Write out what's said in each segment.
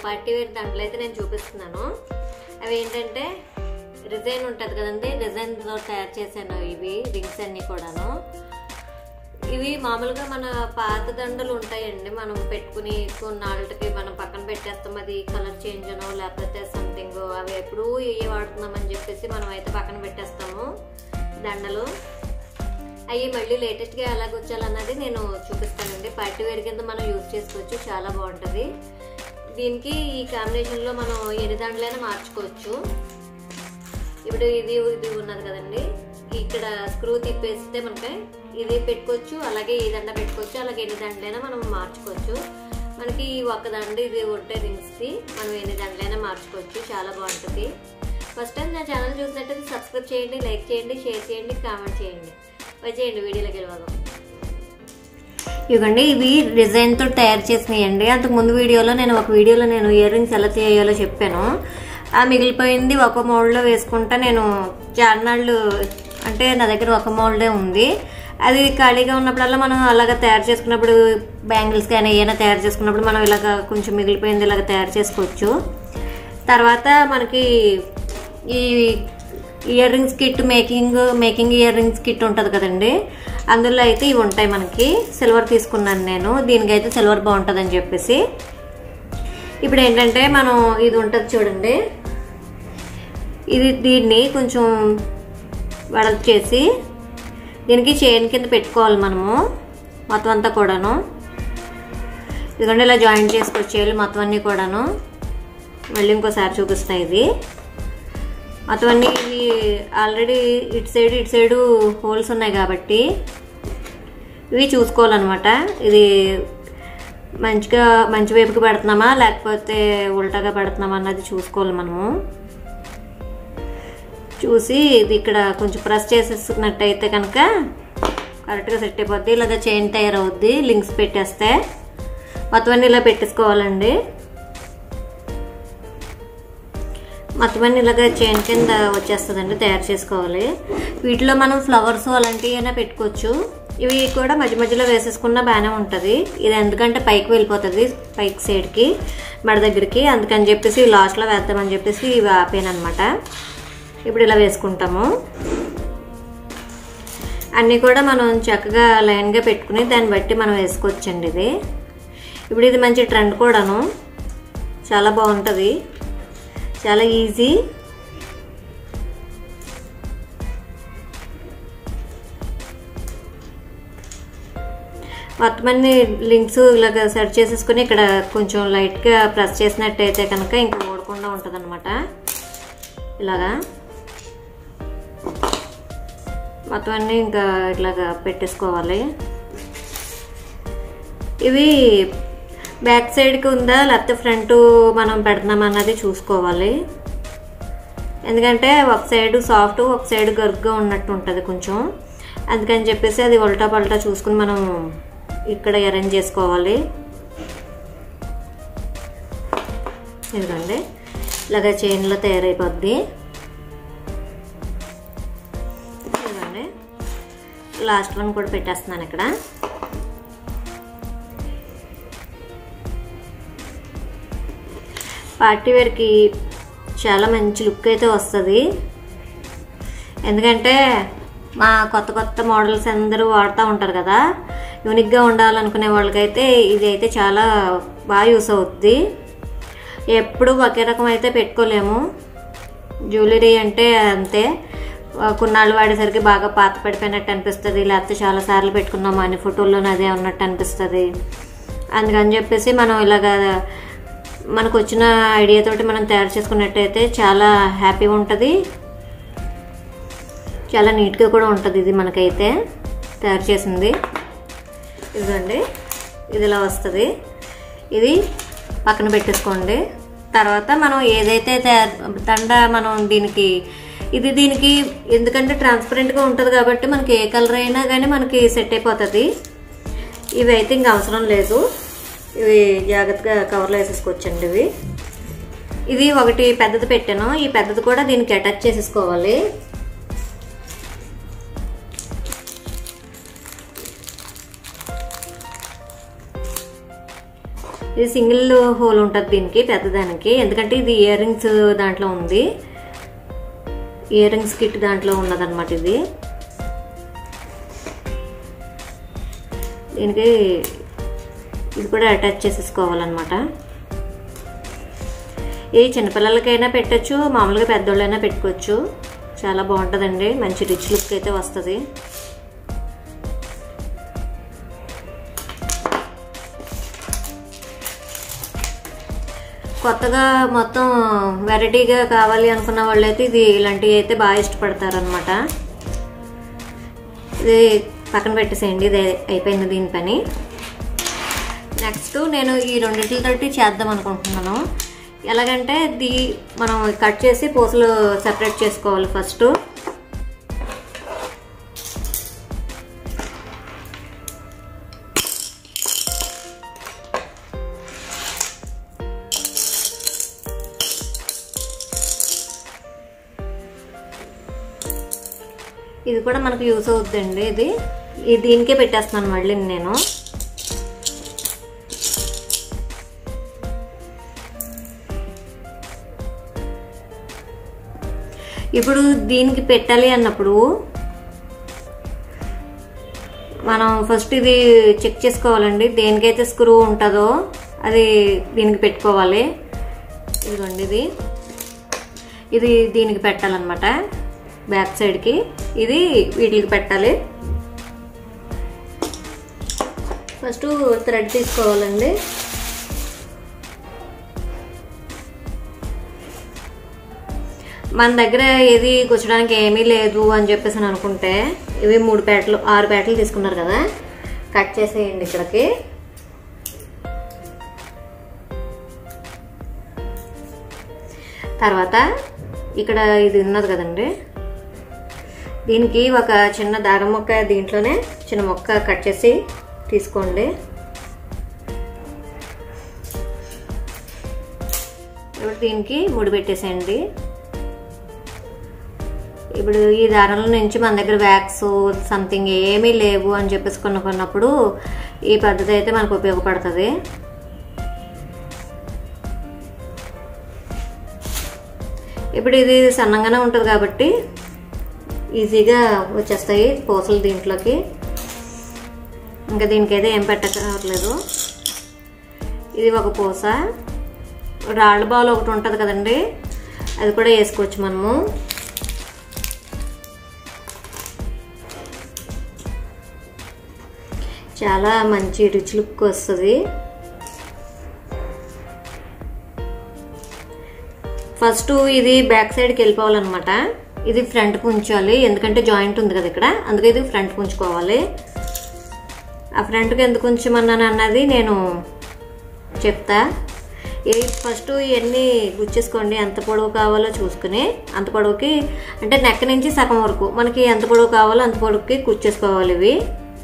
Party wear దాంట్లో అయితే నేను చూపిస్తున్నాను అవి ఏంటంటే డిజైన్ ఉంటుంది కదండి డిజైన్తో తయారు చేశాను ఇవి రింగ్స్ అన్నీ కూడాను ఇవి మామూలుగా మన పాత దండలు ఉంటాయండి మనం పెట్టుకుని కొన్నాళ్ళకి మనం పక్కన పెట్టేస్తాం అది కలర్ చేంజ్ అనో లేకపోతే సంథింగ్ అవి ఎప్పుడూ ఏ వాడుతున్నామని చెప్పేసి మనం అయితే పక్కన పెట్టేస్తాము దండలు అవి మళ్ళీ లేటెస్ట్గా ఎలా గుచ్చాలన్నది నేను చూపిస్తానండి పార్టీ వేర్ కింద మనం యూజ్ చేసుకోవచ్చు చాలా బాగుంటుంది దీనికి ఈ కాంబినేషన్లో మనం ఎన్ని దండలైనా మార్చుకోవచ్చు ఇప్పుడు ఇది ఇది ఉన్నది కదండి ఇక్కడ స్క్రూ తిప్పేస్తే మనకి ఇది పెట్టుకోవచ్చు అలాగే ఈ దండ పెట్టుకోవచ్చు అలాగే ఎన్ని దండలైనా మనం మార్చుకోవచ్చు మనకి ఈ ఒక్క దండ ఇది ఉంటే రింగ్స్ది మనం ఎన్ని దండలైనా మార్చుకోవచ్చు చాలా బాగుంటుంది ఫస్ట్ టైం నా ఛానల్ చూసినట్టయితే సబ్స్క్రైబ్ చేయండి లైక్ చేయండి షేర్ చేయండి కామెంట్ చేయండి వచ్చేయండి వీడియోలోకి వెళ్ళిపోదాం ఇవ్వండి ఇవి డిజైన్తో తయారు చేసినాయండి అంతకు ముందు వీడియోలో నేను ఒక వీడియోలో నేను ఇయర్ రింగ్స్ ఎలా చేయాలో చెప్పాను ఆ మిగిలిపోయింది ఒక మోల్డ్లో వేసుకుంటా నేను చార్నాళ్ళు అంటే నా దగ్గర ఒక మోల్డే ఉంది అది ఖాళీగా ఉన్నప్పుడల్లా మనం అలాగ తయారు చేసుకున్నప్పుడు బ్యాంగిల్స్ కానీ ఏమైనా తయారు చేసుకున్నప్పుడు మనం ఇలాగ కొంచెం మిగిలిపోయింది ఇలాగ తయారు చేసుకోవచ్చు తర్వాత మనకి ఈ earrings kit making making earrings kit ఉంటుంది కదండి అందులో అయితే ఇవి ఉంటాయి మనకి సిల్వర్ తీసుకున్నాను నేను దీనికైతే సిల్వర్ బాగుంటుందని చెప్పేసి ఇప్పుడు ఏంటంటే మనం ఇది ఉంటుంది చూడండి ఇది దీన్ని కొంచెం వెడల్పు చేసి దీనికి చైన్ కింద పెట్టుకోవాలి మనము మొత్తం అంతా కూడాను ఇదిగోండి ఇలా జాయింట్ చేసుకొచ్చేయాలి మొత్తం అన్నీ కూడాను మళ్ళీ ఇంకోసారి చూపిస్తాయి ఇది మొత్తం అన్నీ ఇవి ఆల్రెడీ ఇటు సైడ్ ఇటు సైడు హోల్స్ ఉన్నాయి కాబట్టి ఇవి చూసుకోవాలన్నమాట ఇది మంచిగా మంచి వైపుకి పెడుతున్నామా లేకపోతే ఉల్టాగా పెడుతున్నామా అన్నది చూసుకోవాలి మనము చూసి ఇది ఇక్కడ కొంచెం ప్రెస్ చేసేసుకున్నట్టయితే కనుక కరెక్ట్గా సెట్ అయిపోద్ది ఇలాగ చైన్ తయారవుద్ది లింక్స్ పెట్టేస్తే మొత్తం అన్నీ ఇలా పెట్టేసుకోవాలండి మొత్తం అన్ని ఇలాగ చైన్ కింద వచ్చేస్తుందండి తయారు చేసుకోవాలి వీటిలో మనం ఫ్లవర్స్ అలాంటివి అయినా పెట్టుకోవచ్చు ఇవి కూడా మధ్య మధ్యలో వేసేసుకున్న బాగానే ఉంటుంది ఇది ఎందుకంటే పైకి వెళ్ళిపోతుంది పైకి సైడ్కి మెడ దగ్గరికి అందుకని చెప్పేసి లాస్ట్లో వేద్దామని చెప్పేసి ఇవి ఆపాను అనమాట ఇప్పుడు ఇలా వేసుకుంటాము అన్నీ కూడా మనం చక్కగా లైన్గా పెట్టుకుని దాన్ని బట్టి మనం వేసుకోవచ్చండి ఇది ఇప్పుడు ఇది మంచి ట్రెండ్ కూడాను చాలా బాగుంటుంది చాలా ఈజీ మొత్తం అన్ని లింక్స్ ఇలాగ సెర్చ్ చేసేసుకుని ఇక్కడ కొంచెం లైట్గా ప్రెస్ చేసినట్టయితే కనుక ఇంకా ఓడకుండా ఉంటుంది అనమాట ఇలాగా మొత్తం అన్నీ ఇంకా ఇట్లాగా పెట్టేసుకోవాలి ఇవి బ్యాక్ సైడ్కి ఉందా లేకపోతే ఫ్రంట్ మనం పెడుతున్నాం అన్నది చూసుకోవాలి ఎందుకంటే ఒక సైడ్ సాఫ్ట్ ఒక సైడ్ గరుగ్గా ఉన్నట్టు ఉంటుంది కొంచెం అందుకని చెప్పేసి అది ఉల్టా పల్టా చూసుకుని మనం ఇక్కడ అరేంజ్ చేసుకోవాలి ఇదిగోండి ఇలాగ చైన్లో తయారైపోద్ది ఇదిగోండి లాస్ట్ వన్ కూడా పెట్టేస్తున్నాను ఇక్కడ పార్టీ వేర్కి చాలా మంచి లుక్ అయితే వస్తుంది ఎందుకంటే మా కొత్త కొత్త మోడల్స్ అందరూ వాడుతూ ఉంటారు కదా యూనిక్గా ఉండాలనుకునే వాళ్ళకైతే ఇది అయితే చాలా బాగా యూస్ అవుద్ది ఎప్పుడు ఒకే రకం అయితే పెట్టుకోలేము జ్యువెలరీ అంటే అంతే కొన్నాళ్ళు వాడేసరికి బాగా పాత పడిపోయినట్టు అనిపిస్తుంది లేకపోతే చాలా సార్లు పెట్టుకున్నాము అన్ని ఫోటోల్లోనే అదే ఉన్నట్టు అనిపిస్తుంది అందుకని చెప్పేసి మనం ఇలాగ మనకు వచ్చిన ఐడియాతోటి మనం తయారు చేసుకున్నట్టయితే చాలా హ్యాపీగా ఉంటుంది చాలా నీట్గా కూడా ఉంటుంది ఇది మనకైతే తయారు చేసింది ఇదిగోండి ఇది ఇలా వస్తుంది ఇది పక్కన పెట్టేసుకోండి తర్వాత మనం ఏదైతే తయారు దండ మనం దీనికి ఇది దీనికి ఎందుకంటే ట్రాన్స్పరెంట్గా ఉంటుంది కాబట్టి మనకి ఏ కలర్ అయినా కానీ మనకి సెట్ అయిపోతుంది ఇవి అయితే ఇంక అవసరం లేదు ఇవి జాగ్రత్తగా కవర్లో వేసేసుకోవచ్చండి ఇవి ఇది ఒకటి పెద్దది పెట్టాను ఈ పెద్దది కూడా దీనికి అటాచ్ చేసేసుకోవాలి ఇది సింగిల్ హోల్ ఉంటుంది దీనికి పెద్దదానికి ఎందుకంటే ఇది ఇయర్ రింగ్స్ దాంట్లో ఉంది ఇయర్ రింగ్స్ కిట్ దాంట్లో ఉన్నదన్నమాట ఇది దీనికి ఇది కూడా అటాచ్ చేసేసుకోవాలన్నమాట ఇది చిన్నపిల్లలకైనా పెట్టచ్చు మామూలుగా పెద్దోళ్ళైనా పెట్టుకోవచ్చు చాలా బాగుంటుందండి మంచి రిచ్ లుక్ అయితే వస్తుంది కొత్తగా మొత్తం వెరైటీగా కావాలి అనుకున్న వాళ్ళైతే ఇది ఇలాంటివి అయితే బాగా ఇష్టపడతారనమాట ఇది పక్కన పెట్టేసేయండి ఇది అయిపోయింది దీని పని నెక్స్ట్ నేను ఈ రెండింటితోటి చేద్దాం అనుకుంటున్నాను ఎలాగంటే ది మనం కట్ చేసి పూసలు సెపరేట్ చేసుకోవాలి ఫస్ట్ ఇది కూడా మనకు యూస్ అవుతుందండి ఇది ఇది దీనికే పెట్టేస్తున్నాను మళ్ళీ నేను ఇప్పుడు దీనికి పెట్టాలి అన్నప్పుడు మనం ఫస్ట్ ఇది చెక్ చేసుకోవాలండి దేనికైతే స్క్రూ ఉంటుందో అది దీనికి పెట్టుకోవాలి ఇదిగోండి ఇది ఇది దీనికి పెట్టాలన్నమాట బ్యాక్ సైడ్కి ఇది వీటికి పెట్టాలి ఫస్ట్ థ్రెడ్ తీసుకోవాలండి మన దగ్గర ఏది కూర్చోడానికి ఏమీ లేదు అని చెప్పేసి అని అనుకుంటే ఇవి మూడు పేటలు ఆరు పేటలు తీసుకున్నారు కదా కట్ చేసేయండి ఇక్కడికి తర్వాత ఇక్కడ ఇది ఉన్నది కదండి దీనికి ఒక చిన్న దారం మొక్క దీంట్లోనే చిన్న మొక్క కట్ చేసి తీసుకోండి ఇప్పుడు దీనికి ముడి పెట్టేసేయండి ఇప్పుడు ఈ దారంలో నుంచి మన దగ్గర వ్యాక్స్ సంథింగ్ ఏమీ లేవు అని చెప్పేసి కొనుక్కున్నప్పుడు ఈ పద్ధతి అయితే మనకు ఉపయోగపడుతుంది ఇప్పుడు ఇది సన్నంగానే ఉంటుంది కాబట్టి ఈజీగా వచ్చేస్తాయి పూసలు దీంట్లోకి ఇంకా దీనికైతే ఏం పెట్టక్కర్లేదు ఇది ఒక పూస రాళ్ళ బాల్ ఒకటి ఉంటుంది కదండి అది కూడా వేసుకోవచ్చు మనము చాలా మంచి రిచ్ లుక్ వస్తుంది ఫస్ట్ ఇది బ్యాక్ సైడ్కి వెళ్ళిపోవాలన్నమాట ఇది ఫ్రంట్కి ఉంచాలి ఎందుకంటే జాయింట్ ఉంది కదా ఇక్కడ అందుకే ఇది ఫ్రంట్కి ఉంచుకోవాలి ఆ ఫ్రంట్కి ఎందుకు ఉంచమన్నాను అన్నది నేను చెప్తా ఈ ఫస్ట్ ఇవన్నీ గుచ్చేసుకోండి ఎంత పొడవు కావాలో చూసుకుని అంత పొడవుకి అంటే నెక్క నుంచి సగం వరకు మనకి ఎంత పొడవు కావాలో అంత పొడవుకి కుచ్చేసుకోవాలి ఇవి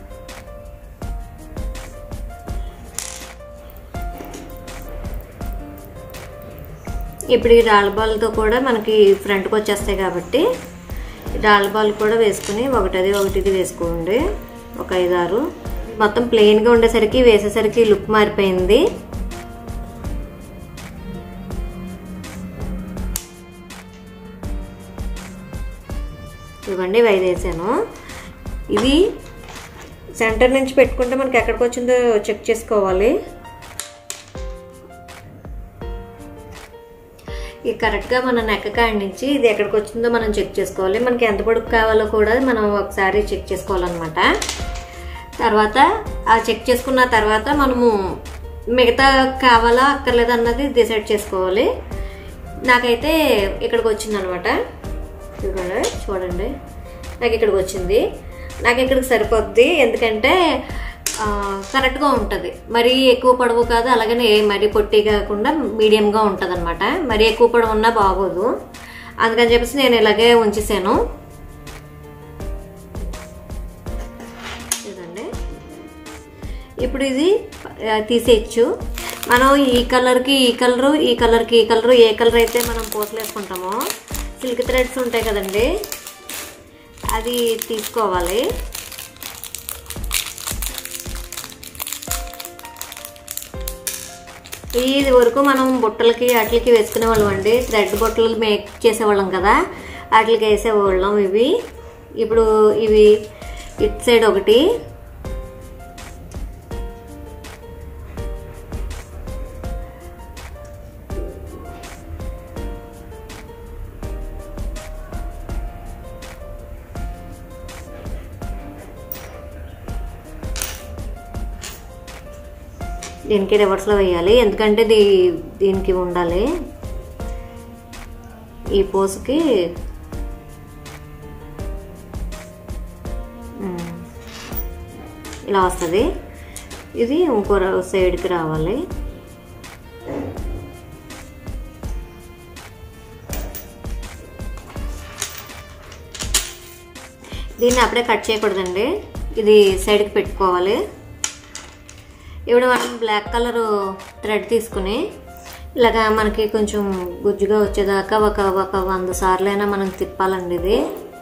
ఇప్పుడు ఈ రాళ్ళ బాల్తో కూడా మనకి ఫ్రంట్కి వచ్చేస్తాయి కాబట్టి రాళ్ళ బాల్ కూడా వేసుకుని ఒకటిది ఒకటిది వేసుకోండి ఒక ఐదారు మొత్తం ప్లెయిన్గా ఉండేసరికి వేసేసరికి లుక్ మారిపోయింది ఇవ్వండి ఐదు వేసాను ఇది సెంటర్ నుంచి పెట్టుకుంటే మనకి ఎక్కడికి వచ్చిందో చెక్ చేసుకోవాలి ఇది కరెక్ట్గా మన నెక్క కాడి నుంచి ఇది ఎక్కడికి వచ్చిందో మనం చెక్ చేసుకోవాలి మనకి ఎంత పొడుగు కావాలో కూడా మనం ఒకసారి చెక్ చేసుకోవాలన్నమాట తర్వాత ఆ చెక్ చేసుకున్న తర్వాత మనము మిగతా కావాలా అక్కర్లేదా అన్నది డిసైడ్ చేసుకోవాలి నాకైతే ఇక్కడికి వచ్చిందనమాట చూడండి చూడండి నాకు ఇక్కడికి వచ్చింది నాకు ఇక్కడికి సరిపోద్ది ఎందుకంటే కరెక్ట్గా ఉంటుంది మరీ ఎక్కువ పొడవు కాదు అలాగనే మరీ పొట్టి కాకుండా మీడియంగా ఉంటుంది అనమాట మరీ ఎక్కువ పొడవు ఉన్నా బాగోదు అందుకని చెప్పేసి నేను ఇలాగే ఉంచేసాను ఇదండి ఇప్పుడు ఇది తీసేయచ్చు మనం ఈ కలర్కి ఈ కలరు ఈ కలర్కి ఈ కలరు ఏ కలర్ అయితే మనం పూసలు వేసుకుంటామో సిల్క్ థ్రెడ్స్ ఉంటాయి కదండి అది తీసుకోవాలి ఇది వరకు మనం బుట్టలకి వాటికి వేసుకునే వాళ్ళం అండి థ్రెడ్ బుట్టలు మేక్ చేసేవాళ్ళం కదా వాటికి వేసేవాళ్ళం ఇవి ఇప్పుడు ఇవి ఇట్ సైడ్ ఒకటి దీనికి రివర్స్లో వేయాలి ఎందుకంటే దీ దీనికి ఉండాలి ఈ పోసుకి ఉమ్, ఇలా వస్తుంది ఇది ఇంకో ర- సైడ్కి రావాలి దీన్ని అప్పుడే కట్ చేయకూడదండి ఇది సైడ్కి పెట్టుకోవాలి ఇప్పుడు మనం బ్లాక్ కలర్ థ్రెడ్ తీసుకుని ఇలాగా మనకి కొంచెం గుజ్జుగా వచ్చేదాకా ఒక ఒక వంద సార్లు అయినా మనం తిప్పాలండి ఇది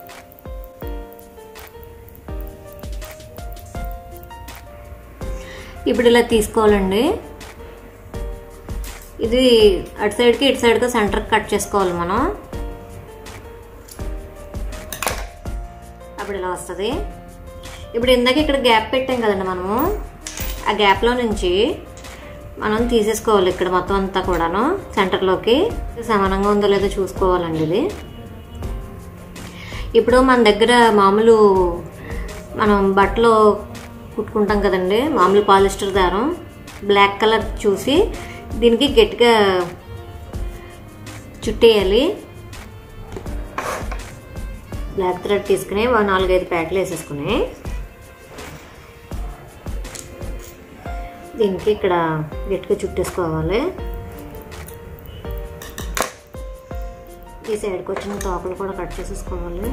ఇప్పుడు ఇలా తీసుకోవాలండి ఇది అటు సైడ్కి ఇటు సైడ్కి సెంటర్కి కట్ చేసుకోవాలి మనం అప్పుడు ఇలా వస్తుంది ఇప్పుడు ఇందాక ఇక్కడ గ్యాప్ పెట్టాం కదండి మనము ఆ గ్యాప్లో నుంచి మనం తీసేసుకోవాలి ఇక్కడ మొత్తం అంతా కూడాను సెంటర్లోకి సమానంగా ఉందో లేదో చూసుకోవాలండి ఇది ఇప్పుడు మన దగ్గర మామూలు మనం బట్టలు కుట్టుకుంటాం కదండి మామూలు పాలిస్టర్ దారం బ్లాక్ కలర్ చూసి దీనికి గట్టిగా చుట్టేయాలి బ్లాక్ థ్రెడ్ తీసుకుని ఒక నాలుగైదు ప్యాకెట్లు వేసేసుకుని దీనికి ఇక్కడ గట్టిగా చుట్టేసుకోవాలి ఈ సైడ్కి వచ్చిన తోకలు కూడా కట్ చేసేసుకోవాలి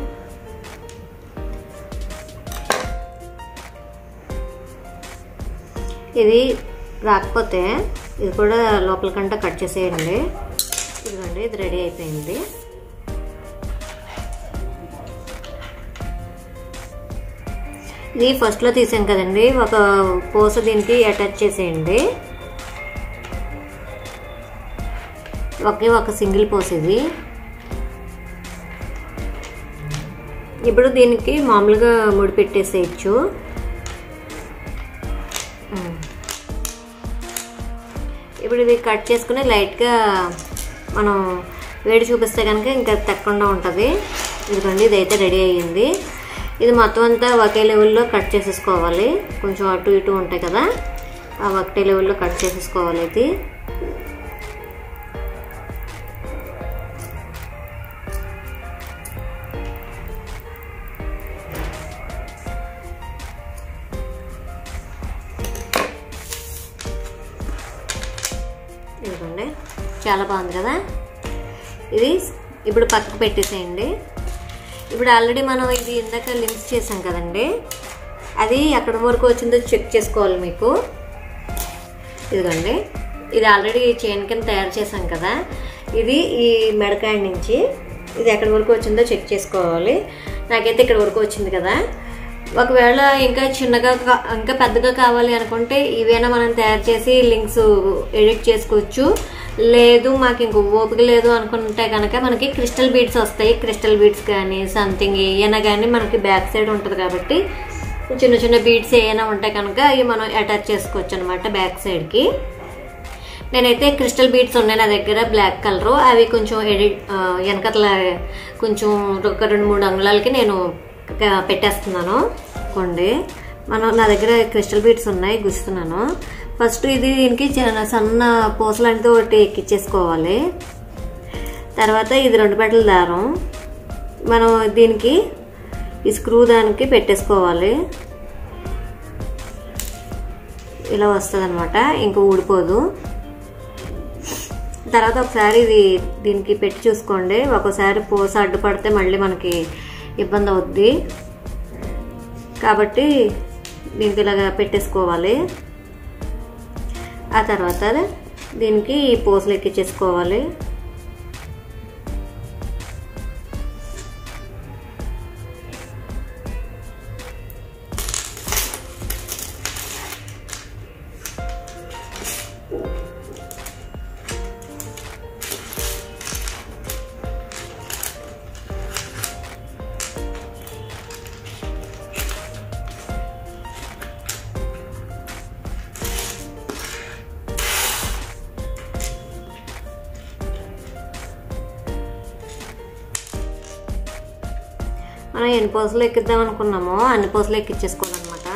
ఇది రాకపోతే ఇది కూడా లోపలికంటే కట్ చేసేయండి ఇదిగోండి ఇది రెడీ అయిపోయింది ఇది ఫస్ట్లో తీసాం కదండి ఒక పూస దీనికి అటాచ్ చేసేయండి ఒకే ఒక సింగిల్ పోస్ ఇది ఇప్పుడు దీనికి మామూలుగా ముడి పెట్టేసేయచ్చు ఉమ్. ఇప్పుడు ఇది కట్ చేసుకుని లైట్గా మనం వేడి చూపిస్తే కనుక ఇంకా తక్కకుండా ఉంటుంది ఇదిగోండి ఇదైతే రెడీ అయ్యింది ఇది మొత్తం అంతా ఒకే లెవెల్లో కట్ చేసేసుకోవాలి కొంచెం అటు ఇటు ఉంటాయి కదా ఆ ఒకటే లెవెల్లో కట్ చేసేసుకోవాలి ఇది ఇదిగోండి చాలా బాగుంది కదా ఇది ఇప్పుడు పక్కకు పెట్టేసేయండి ఇప్పుడు ఆల్రెడీ మనం ఇది ఇందాక లింక్స్ చేసాం కదండి అది ఎక్కడి వరకు వచ్చిందో చెక్ చేసుకోవాలి మీకు ఇదిగోండి ఇది ఆల్రెడీ చైన్ కింద తయారు చేసాం కదా ఇది ఈ మెడకాయ నుంచి ఇది ఎక్కడి వరకు వచ్చిందో చెక్ చేసుకోవాలి నాకైతే ఇక్కడ వరకు వచ్చింది కదా ఒకవేళ ఇంకా చిన్నగా కా- ఇంకా పెద్దగా కావాలి అనుకుంటే ఇవైనా మనం తయారు చేసి లింక్స్ ఎడిట్ చేసుకోవచ్చు లేదు మాకు ఇంక ఓపిక లేదు అనుకుంటే కనుక మనకి క్రిస్టల్ బీడ్స్ వస్తాయి క్రిస్టల్ బీడ్స్ కానీ సంథింగ్ ఏమైనా కానీ మనకి బ్యాక్ సైడ్ ఉంటుంది కాబట్టి చిన్న చిన్న బీడ్స్ ఏమైనా ఉంటే కనుక అవి మనం అటాచ్ చేసుకోవచ్చు అనమాట బ్యాక్ సైడ్కి నేనైతే క్రిస్టల్ బీడ్స్ ఉన్నాయి నా దగ్గర బ్లాక్ కలర్ అవి కొంచెం ఎడిట్ వెనకట్ల కొంచెం ఒక రెండు మూడు అంగుళాలకి నేను క- పెట్టేస్తున్నాను కొండి మనం నా దగ్గర క్రిస్టల్ బీడ్స్ ఉన్నాయి గుస్తున్నాను ఫస్ట్ ఇది దీనికి చిన్న సన్న పూస లాంటిది ఒకటి ఎక్కించేసుకోవాలి తర్వాత ఇది రెండు పెట్టల దారం మనం దీనికి ఈ స్క్రూ దానికి పెట్టేసుకోవాలి ఇలా వస్తుంది అనమాట ఇంకా ఊడిపోదు తర్వాత ఒకసారి ఇది దీనికి పెట్టి చూసుకోండి ఒక్కోసారి పూస అడ్డుపడితే మళ్ళీ మనకి ఇబ్బంది అవుద్ది కాబట్టి దీనికి ఇలాగా పెట్టేసుకోవాలి ఆ తర్వాత దీనికి ఈ పూసలు ఎక్కించేసుకోవాలి మనం ఎన్ని పూసలు ఎక్కిద్దాం అనుకున్నామో అన్ని పూసలు ఎక్కించేసుకోవాలన్నమాట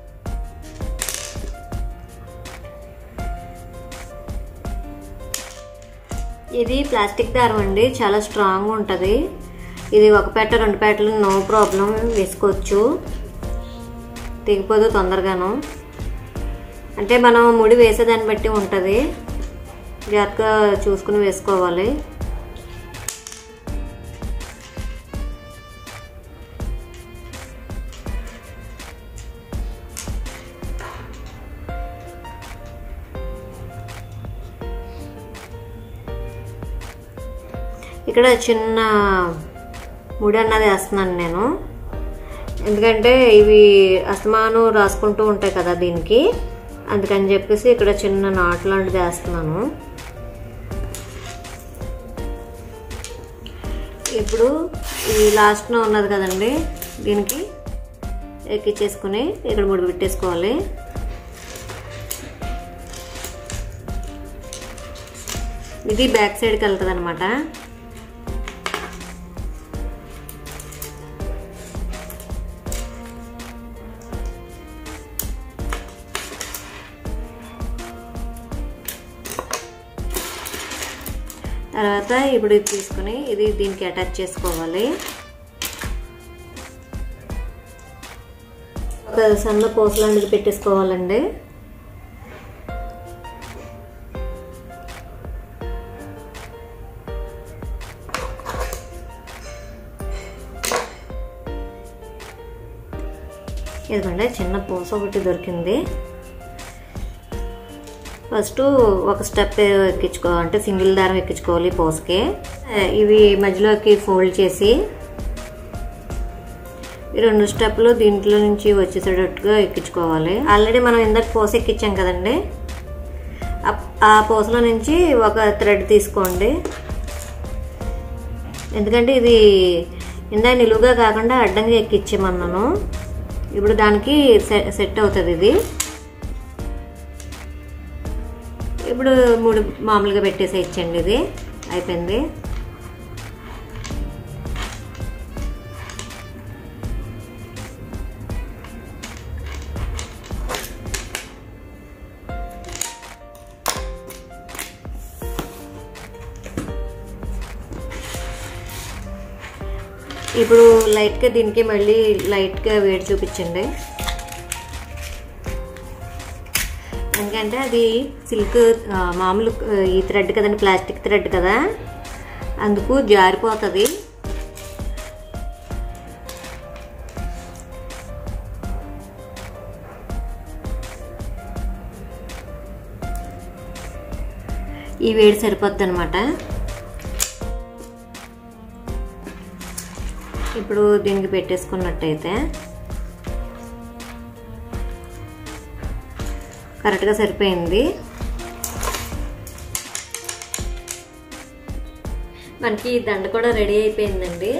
ఇది ప్లాస్టిక్ దారం అండి చాలా స్ట్రాంగ్ ఉంటుంది ఇది ఒక పెట్ట రెండు పెట్టలు నో ప్రాబ్లం వేసుకోవచ్చు తెగిపోదు తొందరగాను అంటే మనం ముడి వేసేదాన్ని బట్టి ఉంటుంది జాగ్రత్తగా చూసుకుని వేసుకోవాలి ఇక్కడ చిన్న ముడి అన్నది వేస్తున్నాను నేను ఎందుకంటే ఇవి అస్తమానం రాసుకుంటూ ఉంటాయి కదా దీనికి అందుకని చెప్పేసి ఇక్కడ చిన్న నాట్ లాంటిది వేస్తున్నాను ఇప్పుడు ఈ లాస్ట్న ఉన్నది కదండి దీనికి ఎక్కిచ్చేసుకుని ఇక్కడ ముడి పెట్టేసుకోవాలి ఇది బ్యాక్ సైడ్కి వెళ్తుంది అనమాట తర్వాత ఇప్పుడు ఇది తీసుకుని ఇది దీనికి అటాచ్ చేసుకోవాలి ఒక సన్న పోస లాంటిది పెట్టేసుకోవాలండి ఇదిగోండి చిన్న పూస ఒకటి దొరికింది ఫస్ట్ ఒక స్టెప్ ఎక్కించుకో అంటే సింగిల్ దారం ఎక్కించుకోవాలి పోసకి ఇవి మధ్యలోకి ఫోల్డ్ చేసి ఈ రెండు స్టెప్లు దీంట్లో నుంచి వచ్చేసేటట్టుగా ఎక్కించుకోవాలి ఆల్రెడీ మనం ఇందాక పోస ఎక్కించాం కదండి ఆ పూసలో నుంచి ఒక థ్రెడ్ తీసుకోండి ఎందుకంటే ఇది ఇందా నిలువుగా కాకుండా అడ్డంగా ఎక్కించామన్నాను ఇప్పుడు దానికి సెట్ అవుతుంది ఇది ఇప్పుడు మూడు మామూలుగా పెట్టేసి ఇచ్చండి ఇది అయిపోయింది ఇప్పుడు లైట్గా దీనికి మళ్ళీ లైట్గా వేడి చూపించండి ఎందుకంటే అది సిల్క్ మామూలు ఈ థ్రెడ్ కదండి ప్లాస్టిక్ థ్రెడ్ కదా అందుకు జారిపోతుంది ఈ వేడి సరిపోద్ది అనమాట ఇప్పుడు దీనికి పెట్టేసుకున్నట్టయితే కరెక్ట్గా సరిపోయింది మనకి దండ కూడా రెడీ అయిపోయిందండి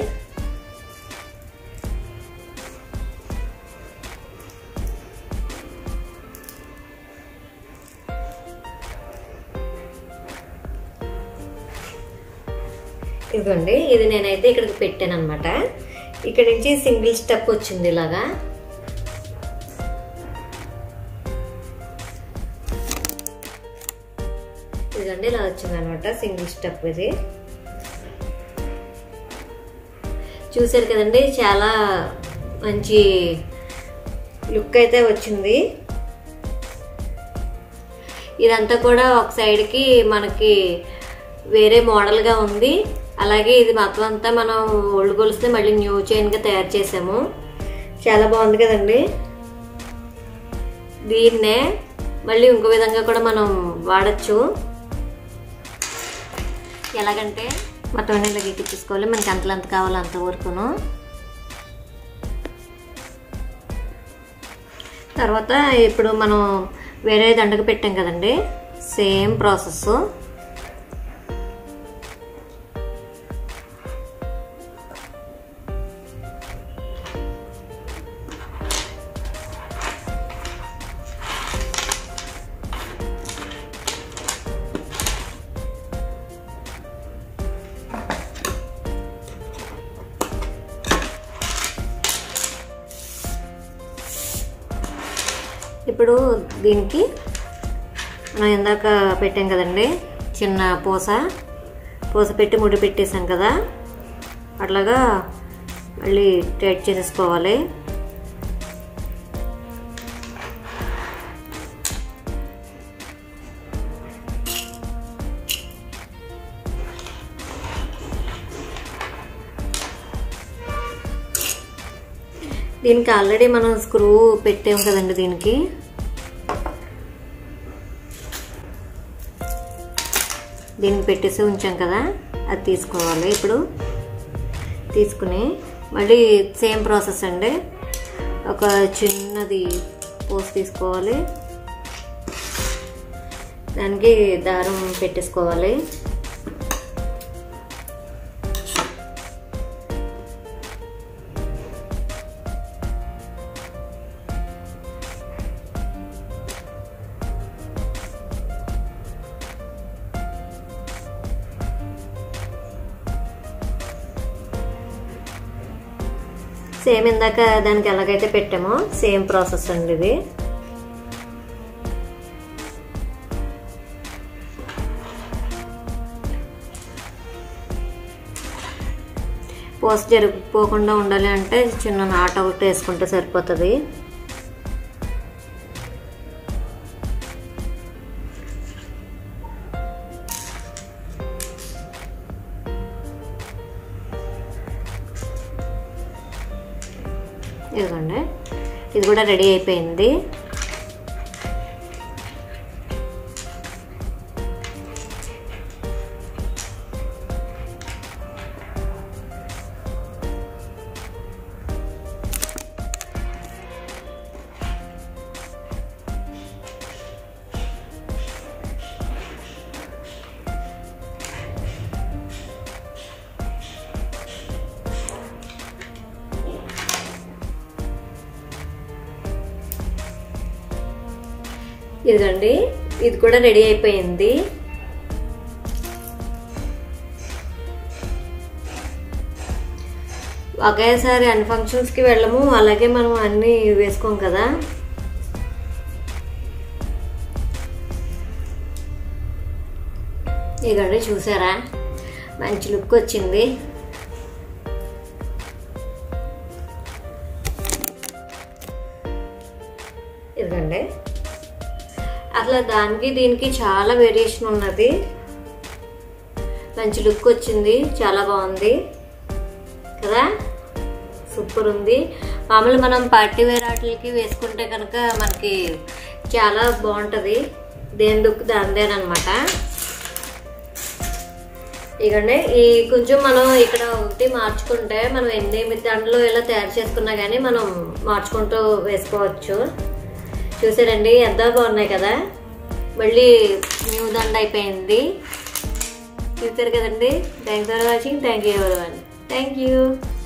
ఇదిగోండి ఇది నేనైతే ఇక్కడికి పెట్టాను అనమాట ఇక్కడ నుంచి సింగిల్ స్టెప్ వచ్చింది ఇలాగా ఇదిగోండి ఇలా వచ్చింది అనమాట సింగిల్ స్టెప్ ఇది చూసారు కదండి చాలా మంచి లుక్ అయితే వచ్చింది ఇదంతా కూడా ఒక సైడ్కి మనకి వేరే మోడల్గా ఉంది అలాగే ఇది మొత్తం అంతా మనం ఓల్డ్ గొలుస్తే మళ్ళీ న్యూ చైన్గా తయారు చేసాము చాలా బాగుంది కదండి దీన్నే మళ్ళీ ఇంకో విధంగా కూడా మనం వాడచ్చు ఎలాగంటే మొత్తం అన్ని ఇలా ఎక్కించుకోవాలి మనకి అంతలు ఎంత కావాలో అంతవరకును తర్వాత ఇప్పుడు మనం వేరే దండకు పెట్టాం కదండి సేమ్ ప్రాసెస్ ఇప్పుడు దీనికి మనం ఇందాక పెట్టాం కదండి చిన్న పూస పూస పెట్టి ముడి పెట్టేసాం కదా అట్లాగా మళ్ళీ టైట్ చేసేసుకోవాలి దీనికి ఆల్రెడీ మనం స్క్రూ పెట్టాం కదండి దీనికి దీనికి పెట్టేసి ఉంచాం కదా అది తీసుకోవాలి ఇప్పుడు తీసుకుని మళ్ళీ సేమ్ ప్రాసెస్ అండి ఒక చిన్నది పోసి తీసుకోవాలి దానికి దారం పెట్టేసుకోవాలి సేమ్ ఇందాక దానికి ఎలాగైతే పెట్టామో సేమ్ ప్రాసెస్ అండి ఇది పోస్ట్ జరిగిపోకుండా ఉండాలి అంటే చిన్న నాట్ ఒకటి వేసుకుంటే సరిపోతుంది ఇదిగోండి ఇది కూడా రెడీ అయిపోయింది ఇదిగండి ఇది కూడా రెడీ అయిపోయింది ఒకేసారి అన్ని ఫంక్షన్స్కి వెళ్ళము అలాగే మనం అన్నీ వేసుకోం కదా ఇదిగండి చూసారా మంచి లుక్ వచ్చింది ఇదిగండి అసలు దానికి దీనికి చాలా వేరియేషన్ ఉన్నది మంచి లుక్ వచ్చింది చాలా బాగుంది కదా సూపర్ ఉంది మామూలు మనం పార్టీ వేర్ వాటికి వేసుకుంటే కనుక మనకి చాలా బాగుంటుంది దేని లుక్ దానిదేనమాట ఇకండి ఈ కొంచెం మనం ఇక్కడ ఒకటి మార్చుకుంటే మనం ఎన్ని దండలు ఇలా తయారు చేసుకున్నా కానీ మనం మార్చుకుంటూ వేసుకోవచ్చు చూసారండి ఎంత బాగున్నాయి కదా మళ్ళీ న్యూ దండ అయిపోయింది చూసారు కదండి thanks for watching thank you ఎవరి థ్యాంక్ యూ